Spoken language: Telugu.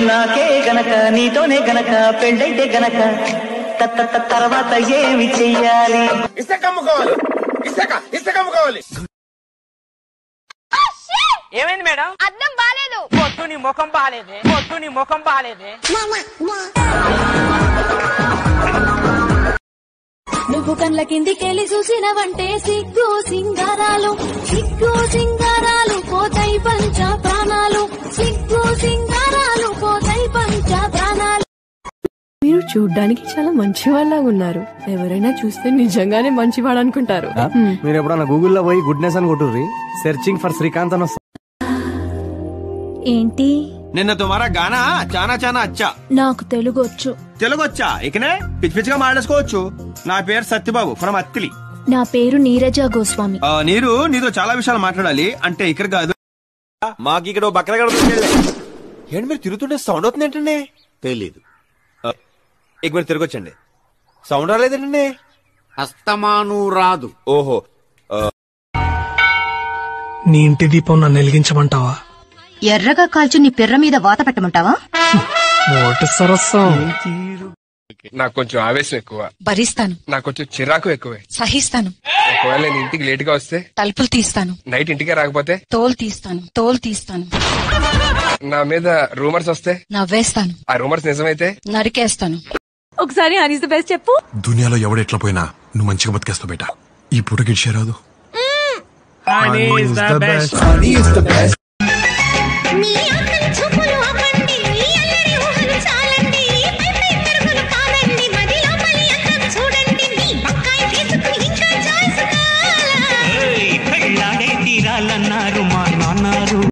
నాకే గనక నీతోనే గనక పెళ్ళైతే గనక త- త- త- తర్వాత ఏమి చెయ్యాలి ఇసుక అమ్ముకోవాలి ఇసుక ఇసుక అమ్ముకోవాలి ఏమైంది మేడం అద్దం బాలేదు పొద్దు నీ ముఖం బాగాలేదే పొద్దు నీ ముఖం బాగాలేదే నువ్వు కండ్ల కిందికెళ్ళి చూసినవంటే సిగ్గు సింగారాలు సిగ్గు సింగారాలు పోతాయి పంచ ప్రాణాలు సిగ్గు సింగారాలు పోతాయి పంచ ప్రాణాలు మీరు చూడ్డానికి చాలా మంచి వాళ్ళగా ఉన్నారు ఎవరైనా చూస్తే నిజంగానే మంచివాడు అనుకుంటారు హ్మ్. మీరు ఎప్పుడన్నా గూగుల్లో పోయి గుడ్నెస్ అని కొట్టుర్రి సెర్చింగ్ ఫర్ శ్రీకాంత్ అని వస్తుంది ఏంటి నిన్న తుమారా గానా చానా చానా అచ్చా నాకు తెలుగు వచ్చు తెలుగు వచ్చా ఇకనే పిచ్చి పిచ్చిగా మాట్లాడుకోవచ్చు నా పేరు సత్యబాబు ఫ్రమ్ అత్తిలి నా పేరు నీరజ గోస్వామి ఆ, నీరు నీతో చాలా విషయాలు మాట్లాడాలి అంటే ఇక్కడ కాదు మాకు ఇక్కడ ఓ బక్కర ఏంటి మీరు తిరుగుతుంటే సౌండ్ అవుతుంది ఏంటండి తెలీదు ఇక మీరు తిరగొచ్చండి సౌండ్ రాలేదేంటండి అస్తమాను రాదు ఓహో నీ ఇంటి దీపం నన్ను వెలిగించమంటావా ఎర్రగా కాల్చి నీ పిర్ర మీద వాత పెట్టమంటావా ఓటు సరస్సం నాకు కొంచెం ఆవేశం ఎక్కువ భరిస్తాను నాకు కొంచెం చిరాకు ఎక్కువే సహిస్తాను ఒకవేళ నేను ఇంటికి లేట్ గా వస్తే తలుపులు తీస్తాను నైట్ ఇంటికే రాకపోతే తోలు తీస్తాను తోలు తీస్తాను నా మీద రూమర్స్ వస్తే నవ్వేస్తాను ఆ రూమర్స్ నిజమైతే నరికేస్తాను ఒకసారి హనీస్ ద బెస్ట్ చెప్పు దునియాలో ఎవడు ఎట్లా పోయినా నువ్వు మంచిగా బతికేస్తావు బేట ఈ పూట గిడిచేరాదు మీ